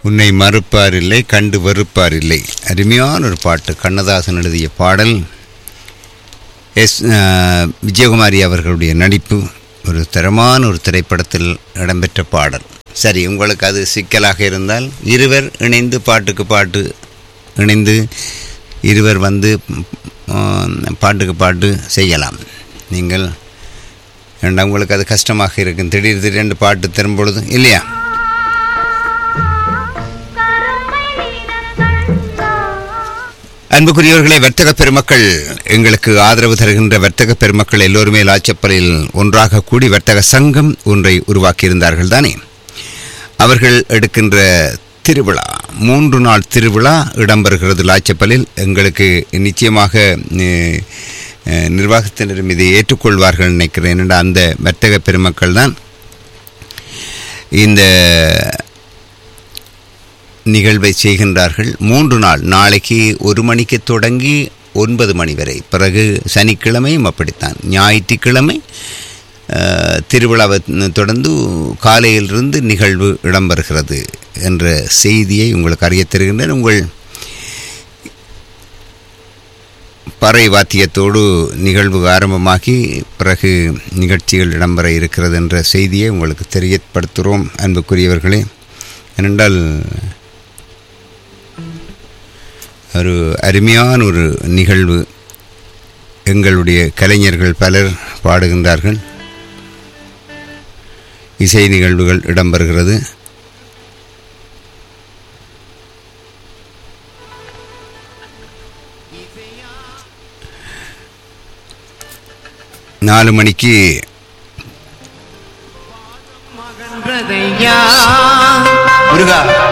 உன்னை மறுப்பார் இல்லை கண்டு வெறுப்பார் இல்லை அருமையான ஒரு பாட்டு கண்ணதாசன் எழுதிய பாடல் எஸ் அஹ், விஜயகுமாரி அவர்களுடைய நடிப்பு ஒரு தரமான ஒரு திரைப்படத்தில் இடம்பெற்ற பாடல் சரி உங்களுக்கு அது சிக்கலாக இருந்தால் இருவர் இணைந்து பாட்டுக்கு பாட்டு இணைந்து இருவர் வந்து ம், பாட்டுக்கு பாட்டு செய்யலாம் நீங்கள் ஏண்டா உங்களுக்கு அது கஷ்டமாக இருக்கும் திடீர் திடீரென்று பாட்டு தரும் பொழுது இல்லையா அன்புக்குரியவர்களே வர்த்தக பெருமக்கள் எங்களுக்கு ஆதரவு தருகின்ற வர்த்தக பெருமக்கள் எல்லோருமே லாச்சப்பலில் ஒன்றாக கூடி வர்த்தக சங்கம் ஒன்றை உருவாக்கியிருந்தார்கள் தானே அவர்கள் எடுக்கின்ற திருவிழா மூன்று நாள் திருவிழா இடம்பெறுகிறது லாச்சப்பலில் எங்களுக்கு நிச்சயமாக அஹ், அஹ், நிர்வாகத்தினரும் இதை ஏற்றுக்கொள்வார்கள் நினைக்கிறேன் என்ற அந்த வர்த்தக பெருமக்கள் தான் இந்த நிகழ்வை செய்கின்றார்கள் மூன்று நாள் நாளைக்கு ஒரு மணிக்கு தொடங்கி ஒன்பது மணி வரை பிறகு சனிக்கிழமையும் அப்படித்தான் ஞாயிற்றுக்கிழமை அஹ், திருவிழாவை தொடர்ந்து காலையிலிருந்து நிகழ்வு இடம்பெறுகிறது என்ற செய்தியை உங்களுக்கு அறியத் தருகின்றேன் உங்கள் பறை வாத்தியத்தோடு நிகழ்வு ஆரம்பமாகி பிறகு நிகழ்ச்சிகள் இடம்பெற இருக்கிறது என்ற செய்தியை உங்களுக்கு தெரியப்படுத்துகிறோம் அன்புக்குரியவர்களே ஏனென்றால் ஒரு அருமையான ஒரு நிகழ்வு எங்களுடைய கலைஞர்கள் பலர் பாடுகின்றார்கள் இசை நிகழ்வுகள் இடம்பெறுகிறது நாலு மணிக்கு மகன்றதையா முருகா